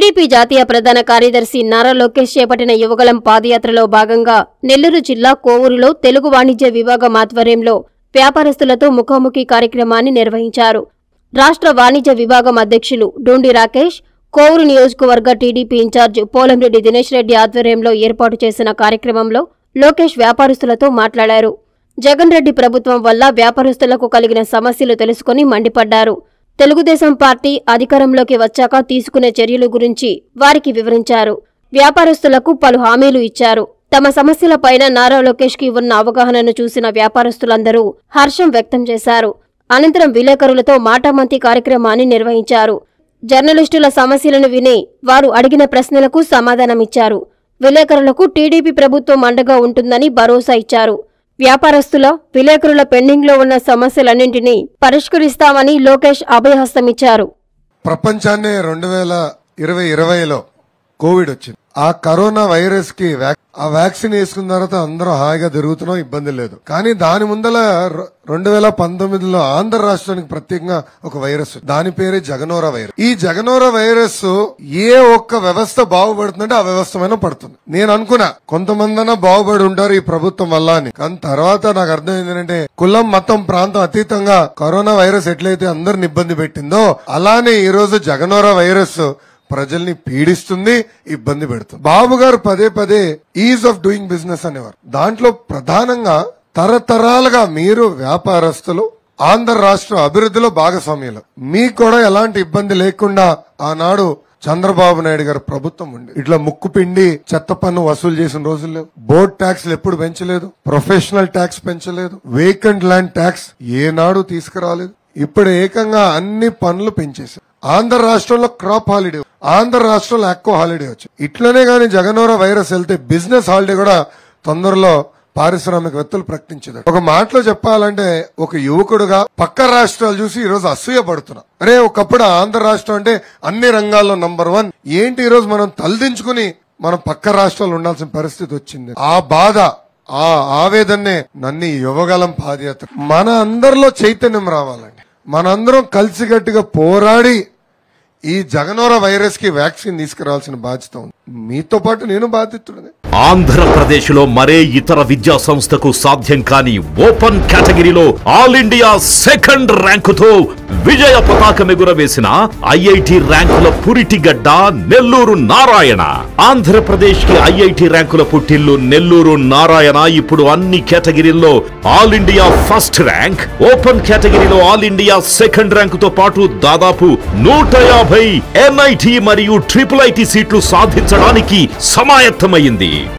TDP జాతీయ ప్రధాన కార్యదర్శి నారా లోకేష్ చేపట్టిన యువగలం పాదయాత్రలో భాగంగా నెల్లూరు జిల్లా కోవూరులో తెలుగు వాణిజ్య విభాగం ఆధ్వర్యంలో వ్యాపారస్తులతో ముఖాముఖి కార్యక్రమాన్ని నిర్వహించారు రాష్ట్ర వాణిజ్య విభాగం అధ్యక్షులు డోండి రాకేష్ కోవూరు నియోజకవర్గ టీడీపీ ఇన్ఛార్జ్ పోలంరెడ్డి దినేష్ రెడ్డి ఆధ్వర్యంలో ఏర్పాటు చేసిన కార్యక్రమంలో లోకేష్ వ్యాపారస్తులతో మాట్లాడారు జగన్ రెడ్డి ప్రభుత్వం వల్ల వ్యాపారస్తులకు కలిగిన సమస్యలు తెలుసుకుని మండిపడ్డారు తెలుగుదేశం పార్టీ అధికారంలోకి వచ్చాక తీసుకునే చర్యల గురించి వారికి వివరించారు వ్యాపారస్తులకు పలు హామీలు ఇచ్చారు తమ సమస్యలపైన నారా లోకేష్ కి ఉన్న అవగాహనను చూసిన వ్యాపారస్తులందరూ హర్షం వ్యక్తం చేశారు అనంతరం విలేకరులతో మాటామంతి కార్యక్రమాన్ని నిర్వహించారు జర్నలిస్టుల సమస్యలను విని వారు అడిగిన ప్రశ్నలకు సమాధానమిచ్చారు విలేకరులకు టీడీపీ ప్రభుత్వం అండగా ఉంటుందని భరోసా ఇచ్చారు వ్యాపారస్తుల విలేకరుల పెండింగ్లో ఉన్న సమస్యలన్నింటినీ పరిష్కరిస్తామని లోకేష్ అభయహస్తమిచ్చారు ప్రపంచాన్ని రెండు వేల ఇరవై ఇరవైలో కోవిడ్ వచ్చింది ఆ కరోనా వైరస్ కి వ్యాక్- ఆ వ్యాక్సిన్ వేసుకున్న తర్వాత అందరూ హాయిగా తిరుగుతున్నాం ఇబ్బంది లేదు కానీ దాని ముందల ర- రెండు వేల పంతొమ్మిదిలో ఆంధ్ర రాష్ట్రానికి ప్రత్యేకంగా ఒక వైరస్ ఉంది. దాని పేరే జగనోర వైరస్ ఈ జగనోర వైరస్ ఏ ఒక్క వ్యవస్థ బాగుపడుతుందంటే ఆ వ్యవస్థ మీద పడుతుంది నేను అనుకున్నా కొంతమందన బాగుపడి ఉంటారు ఈ ప్రభుత్వం వల్ల అని కానీ తర్వాత నాకు అర్థమైంది ఏంటంటే కులం మతం ప్రాంతం అతీతంగా కరోనా వైరస్ ఎట్లయితే అందరిని ఇబ్బంది పెట్టిందో అలానే ఈ రోజు జగనోర వైరస్ ప్రజల్ని పీడిస్తుంది ఇబ్బంది పెడుతుంది బాబు గారు పదే పదే ఈజ్ ఆఫ్ డూయింగ్ బిజినెస్ అనేవారు దాంట్లో ప్రధానంగా తరతరాలుగా మీరు వ్యాపారస్తులు ఆంధ్ర రాష్ట్ర అభివృద్ధిలో భాగస్వామ్యులు మీకు కూడా ఎలాంటి ఇబ్బంది లేకుండా ఆనాడు చంద్రబాబు నాయుడు గారి ప్రభుత్వం ఉంది ఇట్లా ముక్కు పిండి చెత్త పన్ను వసూలు చేసిన రోజులు లేవు బోర్డ్ ట్యాక్స్ ఎప్పుడు పెంచలేదు ప్రొఫెషనల్ ట్యాక్స్ పెంచలేదు వేకెంట్ ల్యాండ్ ట్యాక్స్ ఏనాడు తీసుకురాలేదు ఇప్పుడు ఏకంగా అన్ని పనులు పెంచేశారు ఆంధ్ర రాష్ట్రంలో క్రాప్ హాలిడే ఆంధ్ర రాష్ట్రంలో ఎక్కువ హాలిడే వచ్చింది ఇట్లనే గాని జగనోర వైరస్ వెళ్తే బిజినెస్ హాలిడే కూడా తొందరలో పారిశ్రామికవేత్తలు ప్రకటించారు ఒక మాటలో చెప్పాలంటే ఒక యువకుడుగా పక్క రాష్ట్రాలు చూసి ఈ రోజు అసూయ పడుతున్నా అరే ఒకప్పుడు ఆంధ్ర రాష్ట్రం అంటే అన్ని రంగాల్లో నంబర్ వన్ ఏంటి ఈ రోజు మనం తలదించుకుని మనం పక్క రాష్ట్రాలు ఉండాల్సిన పరిస్థితి వచ్చింది ఆ బాధ ఆ ఆవేదన్నే నన్ను ఈ యువగలం పాదయాత్ర మన అందరిలో చైతన్యం రావాలండి మనందరం కలిసికట్టుగా పోరాడి ఈ జగనోర వైరస్ కి వ్యాక్సిన్ తీసుకురావాల్సిన బాధ్యత ఉంది మీతో పాటు నేను బాధితుడిని ఆంధ్రప్రదేశ్లో మరే ఇతర విద్యా సంస్థకు సాధ్యం కాని ఓపెన్ కేటగిరీలో ఆల్ ఇండియా సెకండ్ ర్యాంకుతో విజయ పతాకం ఎగురవేసిన ఐఐటి ర్యాంకుల పురిటిగడ్డ నెల్లూరు నారాయణ ఆంధ్రప్రదేశ్ కి ఐఐటి ర్యాంకుల పుట్టిల్లు నెల్లూరు నారాయణ ఇప్పుడు అన్ని కేటగిరీల్లో all India first rank open కేటగిరీలో ఆల్ ఇండియా సెకండ్ ర్యాంకుతో పాటు దాదాపు నూట యాభై ఎన్ఐటి మరియు ట్రిపుల్ ఐటి సీట్లు సాధించడానికి సమాయత్తమైంది